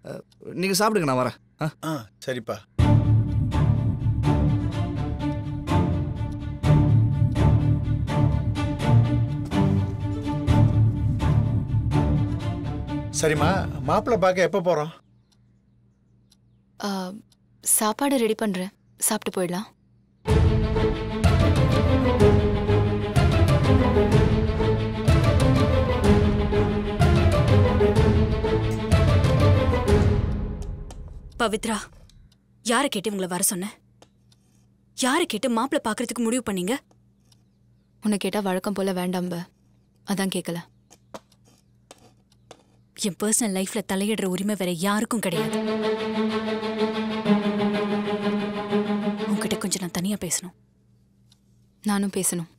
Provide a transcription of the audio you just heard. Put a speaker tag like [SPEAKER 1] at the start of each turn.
[SPEAKER 1] நீங்கள் சாப்பிடுங்க நான் வரேன் ஆ
[SPEAKER 2] ஆ சரிப்பா சரிம்மா மாப்பிள்ளை பார்க்க எப்போ போகிறோம்
[SPEAKER 3] ஆ, சாப்பாடு ரெடி பண்றேன் சாப்பிட்டு போயிடலாம்
[SPEAKER 4] பவித்ரா யாரை கேட்டு இவங்களை வர சொன்ன யாரை கேட்டு மாப்பிள்ளை பார்க்கறதுக்கு முடிவு பண்ணீங்க
[SPEAKER 3] உன்னை கேட்டா வழக்கம் போல வேண்டாம்ப அதான் கேட்கல
[SPEAKER 4] என் பர்சனல் லைஃப்ல தலையிடுற உரிமை வேற யாருக்கும் கிடையாது உன்கிட்ட கொஞ்சம் நான் தனியா பேசணும்
[SPEAKER 3] நானும் பேசணும்